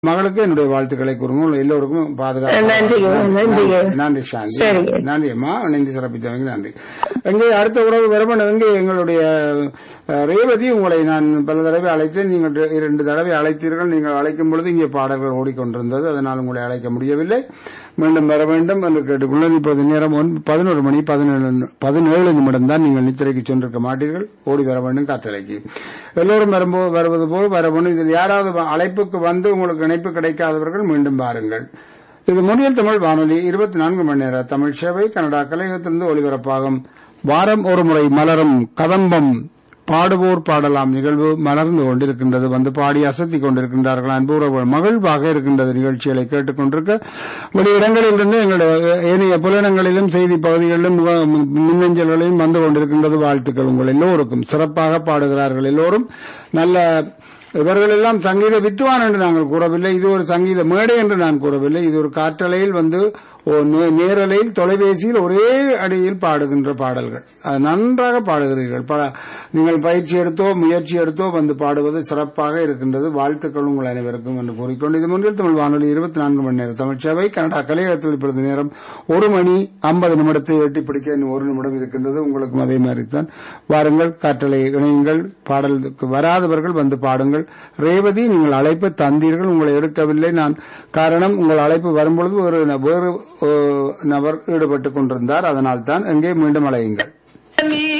மகளுக்கு என்னுடைய வாழ்த்துக்களை கூறுங்கள் எல்லோருக்கும் பாதுகாப்பு நன்றிங்க, நன்றிங்க. நன்றி சாந்தி சரிங்க. நன்றி அம்மா இணைந்து சிறப்பித்தவங்க நன்றி எங்கே அடுத்த உறவு வரமன் எங்கே எங்களுடைய அஹ், ரேவதி உங்களை நான் பல தடவை அழைத்தேன் நீங்கள் ரெ- இரண்டு தடவை அழைத்தீர்கள் நீங்கள் அழைக்கும் பொழுது இங்கே பாடல்கள் ஓடிக்கொண்டிருந்தது அதனால் உங்களை அழைக்க முடியவில்லை மீண்டும் வர வேண்டும் என்று கேட்டுக்கொள்ள இப்போது நேரம் ஒன்- பதினோரு மணி பதினேழு பதினேழு நிமிடம் தான் நீங்கள் நித்திரைக்கு சென்றிருக்க மாட்டீர்கள் ஓடி வர வேண்டும் காற்றலைக்கு எல்லோரும் வரும்போ வருவது போல் வர வேண்டும் இதில் யாராவது வ- அழைப்புக்கு வந்து உங்களுக்கு இணைப்பு கிடைக்காதவர்கள் மீண்டும் வாருங்கள் இது முனியல் தமிழ் வானொலி இருபத்தி நான்கு மணி நேர தமிழ் சேவை கனடா கலையகத்திலிருந்து ஒலிபரப்பாகும் வாரம் ஒரு முறை மலரும் கதம்பம் பாடுவோர் பாடலாம் நிகழ்வு மலர்ந்து கொண்டிருக்கின்றது வந்து பாடி அசத்தி கொண்டிருக்கின்றார்கள் அன்புறவு மகிழ்வாக இருக்கின்றது நிகழ்ச்சிகளை கேட்டுக்கொண்டிருக்க வெளியிடங்களிலிருந்து எங்களுடைய ஏனைய புலனங்களிலும் செய்தி பகுதிகளிலும் முக- மின்னஞ்சல்களிலும் வந்து கொண்டிருக்கின்றது வாழ்த்துக்கள் உங்கள் எல்லோருக்கும் சிறப்பாக பாடுகிறார்கள் எல்லோரும் நல்ல இவர்கள் எல்லாம் சங்கீத வித்துவான் என்று நாங்கள் கூறவில்லை இது ஒரு சங்கீத மேடை என்று நான் கூறவில்லை இது ஒரு காற்றலையில் வந்து ஒரு நே- நேரலையில் தொலைபேசியில் ஒரே அடியில் பாடுகின்ற பாடல்கள் அது நன்றாக பாடுகிறீர்கள் பல நீங்கள் பயிற்சி எடுத்தோ முயற்சி எடுத்தோ வந்து பாடுவது சிறப்பாக இருக்கின்றது வாழ்த்துக்கள் உங்கள் அனைவருக்கும் என்று கூறிக்கொண்டு இது முன்னில் தமிழ் வானொலி இருபத்தி நான்கு மணி நேரம் தமிழ் சேவை கனடா கலையகத்தில் இப்பொழுது நேரம் ஒரு மணி ஐம்பது நிமிடத்தை எட்டி பிடிக்க இன்னும் ஒரு நிமிடம் இருக்கின்றது உங்களுக்கும் அதே மாதிரி தான் வாருங்கள் காற்றலை இணையுங்கள் பாடலுக்கு வராதவர்கள் வந்து பாடுங்கள் ரேவதி நீங்கள் அழைப்பு தந்தீர்கள் உங்களை எடுக்கவில்லை நான் காரணம் உங்கள் அழைப்பு வரும்பொழுது ஒரு ந- வேறு அஹ், நபர் ஈடுபட்டுக் கொண்டிருந்தார் அதனால் தான் எங்கே மீண்டும் அழையுங்கள் நீ